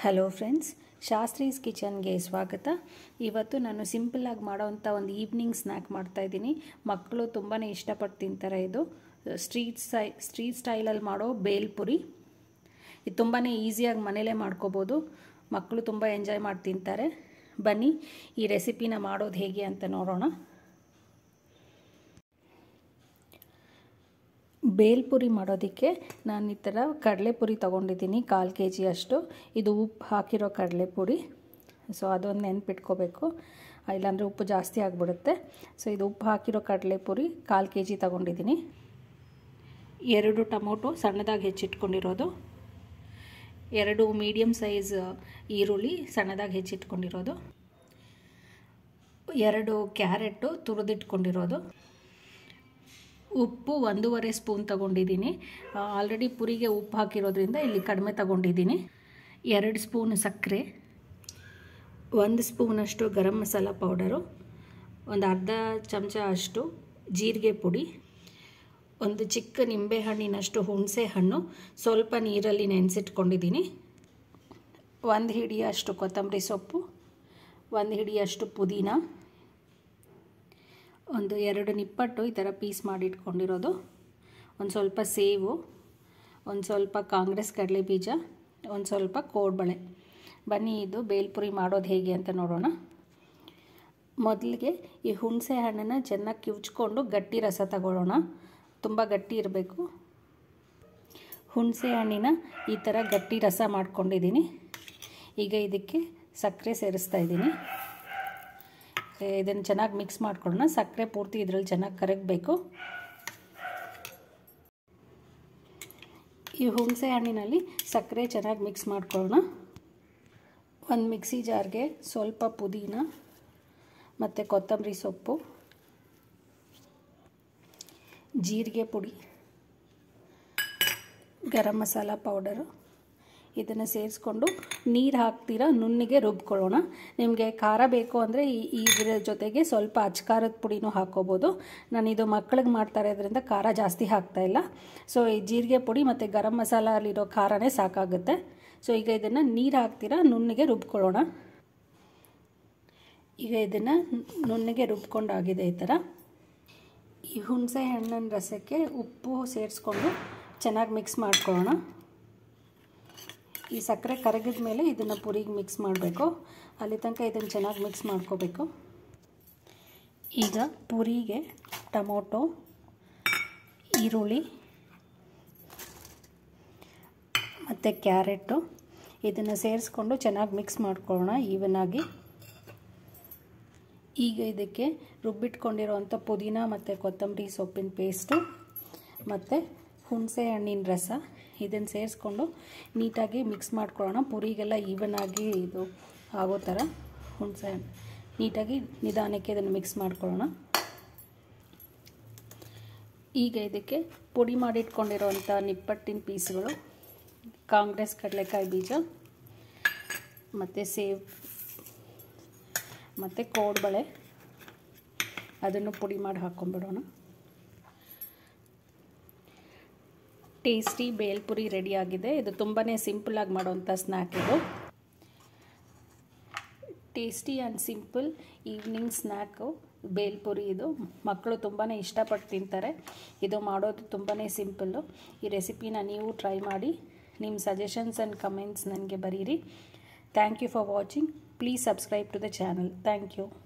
hello friends ಶಾಸ್ತ್ರೀಸ್ ಕಿಚನ್ಗೆ ಸ್ವಾಗತ ಇವತ್ತು ನಾನು ಸಿಂಪಲ್ಲಾಗಿ ಮಾಡೋವಂಥ ಒಂದು ಈವ್ನಿಂಗ್ ಸ್ನ್ಯಾಕ್ ಮಾಡ್ತಾಯಿದ್ದೀನಿ ಮಕ್ಕಳು ತುಂಬಾ ಇಷ್ಟಪಟ್ಟು ತಿಂತಾರೆ ಇದು ಸ್ಟ್ರೀಟ್ ಸ್ಟೈ ಸ್ಟ್ರೀಟ್ ಸ್ಟೈಲಲ್ಲಿ ಮಾಡೋ ಬೇಲ್ಪುರಿ ಇದು ತುಂಬಾ ಈಸಿಯಾಗಿ ಮನೇಲೇ ಮಾಡ್ಕೋಬೋದು ಮಕ್ಕಳು ತುಂಬ ಎಂಜಾಯ್ ಮಾಡಿ ತಿಂತಾರೆ ಬನ್ನಿ ಈ ರೆಸಿಪಿನ ಮಾಡೋದು ಹೇಗೆ ಅಂತ ನೋಡೋಣ ಬೇಲ್ಪುರಿ ಮಾಡೋದಕ್ಕೆ ನಾನು ಈ ಥರ ಕಡಲೆಪುರಿ ತೊಗೊಂಡಿದ್ದೀನಿ ಕಾಲು ಕೆ ಜಿ ಅಷ್ಟು ಇದು ಉಪ್ಪು ಹಾಕಿರೋ ಕಡಲೆಪುರಿ ಸೊ ಅದೊಂದು ನೆನ್ಪಿಟ್ಕೋಬೇಕು ಇಲ್ಲಾಂದರೆ ಉಪ್ಪು ಜಾಸ್ತಿ ಆಗಿಬಿಡುತ್ತೆ ಸೊ ಇದು ಉಪ್ಪು ಹಾಕಿರೋ ಕಡಲೆಪುರಿ ಕಾಲು ಕೆ ಜಿ ತೊಗೊಂಡಿದ್ದೀನಿ ಎರಡು ಟೊಮೊಟೊ ಸಣ್ಣದಾಗಿ ಹೆಚ್ಚಿಟ್ಕೊಂಡಿರೋದು ಎರಡು ಮೀಡಿಯಮ್ ಸೈಜ್ ಈರುಳ್ಳಿ ಸಣ್ಣದಾಗಿ ಹೆಚ್ಚಿಟ್ಕೊಂಡಿರೋದು ಎರಡು ಕ್ಯಾರೆಟು ತುರಿದಿಟ್ಕೊಂಡಿರೋದು ಉಪ್ಪು ಒಂದೂವರೆ ಸ್ಪೂನ್ ತೊಗೊಂಡಿದ್ದೀನಿ ಆಲ್ರೆಡಿ ಪುರಿಗೆ ಉಪ್ಪು ಹಾಕಿರೋದ್ರಿಂದ ಇಲ್ಲಿ ಕಡಿಮೆ ತೊಗೊಂಡಿದ್ದೀನಿ ಎರಡು ಸ್ಪೂನ್ ಸಕ್ಕರೆ ಒಂದು ಸ್ಪೂನಷ್ಟು ಗರಂ ಮಸಾಲ ಪೌಡರು ಒಂದು ಅರ್ಧ ಚಮಚ ಅಷ್ಟು ಜೀರಿಗೆ ಪುಡಿ ಒಂದು ಚಿಕ್ಕ ನಿಂಬೆಹಣ್ಣಿನಷ್ಟು ಹುಣಸೆ ಹಣ್ಣು ಸ್ವಲ್ಪ ನೀರಲ್ಲಿ ನೆನೆಸಿಟ್ಕೊಂಡಿದ್ದೀನಿ ಒಂದು ಹಿಡಿಯಷ್ಟು ಕೊತ್ತಂಬರಿ ಸೊಪ್ಪು ಒಂದು ಹಿಡಿಯಷ್ಟು ಪುದೀನ ಒಂದು ಎರಡು ನಿಪ್ಪಟ್ಟು ಈ ಥರ ಪೀಸ್ ಮಾಡಿಟ್ಕೊಂಡಿರೋದು ಒಂದು ಸ್ವಲ್ಪ ಸೇವು ಒಂದು ಸ್ವಲ್ಪ ಕಾಂಗ್ರೆಸ್ ಕಡಲೆ ಬೀಜ ಒಂದು ಸ್ವಲ್ಪ ಕೋಡ್ಬಳೆ ಬನ್ನಿ ಇದು ಬೇಲ್ಪುರಿ ಮಾಡೋದು ಹೇಗೆ ಅಂತ ನೋಡೋಣ ಮೊದಲಿಗೆ ಈ ಹುಣಸೆ ಹಣ್ಣನ್ನು ಚೆನ್ನಾಗಿ ಕಿವುಚ್ಕೊಂಡು ಗಟ್ಟಿ ರಸ ತಗೊಳ್ಳೋಣ ತುಂಬ ಗಟ್ಟಿ ಇರಬೇಕು ಹುಣಸೆ ಹಣ್ಣಿನ ಈ ಥರ ಗಟ್ಟಿ ರಸ ಮಾಡ್ಕೊಂಡಿದ್ದೀನಿ ಈಗ ಇದಕ್ಕೆ ಸಕ್ಕರೆ ಸೇರಿಸ್ತಾ ಇದ್ದೀನಿ ಇದನ್ನು ಚೆನ್ನಾಗಿ ಮಿಕ್ಸ್ ಮಾಡ್ಕೊಳ್ಳೋಣ ಸಕ್ಕರೆ ಪೂರ್ತಿ ಇದರಲ್ಲಿ ಚೆನ್ನಾಗಿ ಕರಗಬೇಕು ಈ ಹುಣಸೆ ಹಣ್ಣಿನಲ್ಲಿ ಸಕ್ಕರೆ ಚೆನ್ನಾಗಿ ಮಿಕ್ಸ್ ಮಾಡ್ಕೊಳ್ಳೋಣ ಒಂದು ಮಿಕ್ಸಿ ಜಾರ್ಗೆ ಸ್ವಲ್ಪ ಪುದೀನ ಮತ್ತು ಕೊತ್ತಂಬರಿ ಸೊಪ್ಪು ಜೀರಿಗೆ ಪುಡಿ ಗರಂ ಮಸಾಲ ಪೌಡರು ಇದನ್ನು ಸೇರಿಸ್ಕೊಂಡು ನೀರು ಹಾಕ್ತೀರ ನುಣ್ಣಿಗೆ ರುಬ್ಕೊಳ್ಳೋಣ ನಿಮಗೆ ಖಾರ ಬೇಕು ಅಂದರೆ ಇದರ ಜೊತೆಗೆ ಸ್ವಲ್ಪ ಅಚ್ಕಾರದ ಪುಡಿನೂ ಹಾಕ್ಕೋಬೋದು ನಾನು ಇದು ಮಕ್ಕಳಿಗೆ ಮಾಡ್ತಾ ಇರೋದ್ರಿಂದ ಖಾರ ಜಾಸ್ತಿ ಹಾಕ್ತಾಯಿಲ್ಲ ಸೊ ಈ ಜೀರಿಗೆ ಪುಡಿ ಮತ್ತು ಗರಂ ಮಸಾಲಲ್ಲಿರೋ ಖಾರನೇ ಸಾಕಾಗುತ್ತೆ ಸೊ ಈಗ ಇದನ್ನು ನೀರು ಹಾಕ್ತೀರ ನುಣ್ಣಿಗೆ ರುಬ್ಕೊಳ್ಳೋಣ ಈಗ ಇದನ್ನು ನುಣ್ಣಿಗೆ ರುಬ್ಕೊಂಡಾಗಿದೆ ಈ ಥರ ಈ ಹುಣಸೆ ಹಣ್ಣಿನ ರಸಕ್ಕೆ ಉಪ್ಪು ಸೇರಿಸ್ಕೊಂಡು ಚೆನ್ನಾಗಿ ಮಿಕ್ಸ್ ಮಾಡ್ಕೊಳ್ಳೋಣ ಈ ಸಕ್ಕರೆ ಕರಗಿದ ಮೇಲೆ ಇದನ್ನು ಪುರಿಗೆ ಮಿಕ್ಸ್ ಮಾಡಬೇಕು ಅಲ್ಲಿ ತನಕ ಇದನ್ನು ಚೆನ್ನಾಗಿ ಮಿಕ್ಸ್ ಮಾಡ್ಕೋಬೇಕು ಈಗ ಪುರಿಗೆ ಟೊಮೊಟೊ ಈರುಳ್ಳಿ ಮತ್ತು ಕ್ಯಾರೆಟು ಇದನ್ನು ಸೇರಿಸ್ಕೊಂಡು ಚೆನ್ನಾಗಿ ಮಿಕ್ಸ್ ಮಾಡ್ಕೊಳ್ಳೋಣ ಈವನಾಗಿ ಈಗ ಇದಕ್ಕೆ ರುಬ್ಬಿಟ್ಕೊಂಡಿರೋವಂಥ ಪುದೀನ ಮತ್ತು ಕೊತ್ತಂಬರಿ ಸೊಪ್ಪಿನ ಪೇಸ್ಟು ಮತ್ತು ಹುಣಸೆ ಹಣ್ಣಿನ ರಸ ಇದನ್ನು ಸೇರಿಸ್ಕೊಂಡು ನೀಟಾಗಿ ಮಿಕ್ಸ್ ಮಾಡ್ಕೊಳ್ಳೋಣ ಪುರಿಗೆಲ್ಲ ಈವನಾಗಿ ಇದು ಆಗೋ ಥರ ಹುಣಸೆ ಹಣ್ಣು ನೀಟಾಗಿ ನಿಧಾನಕ್ಕೆ ಇದನ್ನು ಮಿಕ್ಸ್ ಮಾಡ್ಕೊಳ್ಳೋಣ ಈಗ ಇದಕ್ಕೆ ಪುಡಿ ಮಾಡಿಟ್ಕೊಂಡಿರೋವಂಥ ನಿಪ್ಪಟ್ಟಿನ ಪೀಸ್ಗಳು ಕಾಂಗ್ರೆಸ್ ಕಡಲೆಕಾಯಿ ಬೀಜ ಮತ್ತು ಸೇವ್ ಮತ್ತು ಕೋಡ್ಬಳೆ ಅದನ್ನು ಪುಡಿ ಮಾಡಿ ಹಾಕ್ಕೊಂಬಿಡೋಣ ಟೇಸ್ಟಿ ಬೇಲ್ಪುರಿ ರೆಡಿಯಾಗಿದೆ ಇದು ತುಂಬಾ ಸಿಂಪಲಾಗಿ ಮಾಡೋವಂಥ ಸ್ನ್ಯಾಕ್ ಇದು tasty and simple evening snack bhelpuri ಇದು ಮಕ್ಕಳು ತುಂಬಾ ಇಷ್ಟಪಟ್ಟು ತಿಂತಾರೆ ಇದು ಮಾಡೋದು ತುಂಬಾ ಸಿಂಪಲ್ಲು ಈ ರೆಸಿಪಿನ ನೀವು ಟ್ರೈ ಮಾಡಿ ನಿಮ್ಮ ಸಜೆಷನ್ಸ್ ಆ್ಯಂಡ್ ಕಮೆಂಟ್ಸ್ ನನಗೆ ಬರೀರಿ thank you for watching please subscribe to the channel thank you